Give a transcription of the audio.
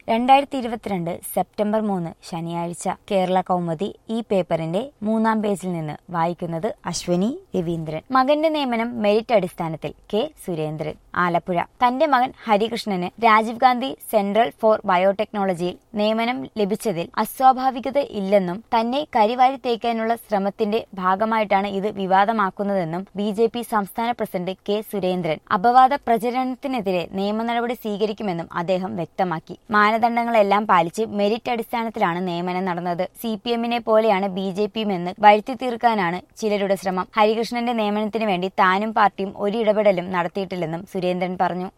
രണ്ടായിരത്തി ഇരുപത്തിരണ്ട് സെപ്റ്റംബർ മൂന്ന് ശനിയാഴ്ച കേരള കൗമുദി ഈ പേപ്പറിന്റെ മൂന്നാം പേജിൽ നിന്ന് വായിക്കുന്നത് അശ്വനി രവീന്ദ്രൻ മകന്റെ നിയമനം മെറിറ്റ് അടിസ്ഥാനത്തിൽ കെ സുരേന്ദ്രൻ ആലപ്പുഴ തന്റെ മകൻ ഹരികൃഷ്ണന് രാജീവ് ഗാന്ധി സെൻട്രൽ ഫോർ ബയോടെക്നോളജിയിൽ നിയമനം ലഭിച്ചതിൽ അസ്വാഭാവികത ഇല്ലെന്നും തന്നെ കരിവാരി തേക്കാനുള്ള ശ്രമത്തിന്റെ ഭാഗമായിട്ടാണ് ഇത് വിവാദമാക്കുന്നതെന്നും ബി ജെ പി സംസ്ഥാന പ്രസിഡന്റ് കെ സുരേന്ദ്രൻ അപവാദ പ്രചരണത്തിനെതിരെ നിയമ നടപടി സ്വീകരിക്കുമെന്നും അദ്ദേഹം വ്യക്തമാക്കി മാനദണ്ഡങ്ങളെല്ലാം പാലിച്ച് മെറിറ്റ് അടിസ്ഥാനത്തിലാണ് നിയമനം നടന്നത് സി പി എമ്മിനെ പോലെയാണ് ബി ജെ പിയുമെന്ന് വരുത്തി തീർക്കാനാണ് ചിലരുടെ ശ്രമം ഹരികൃഷ്ണന്റെ നിയമനത്തിന് വേണ്ടി താനും പാർട്ടിയും ഒരു ഇടപെടലും നടത്തിയിട്ടില്ലെന്നും സുരേന്ദ്രൻ പറഞ്ഞു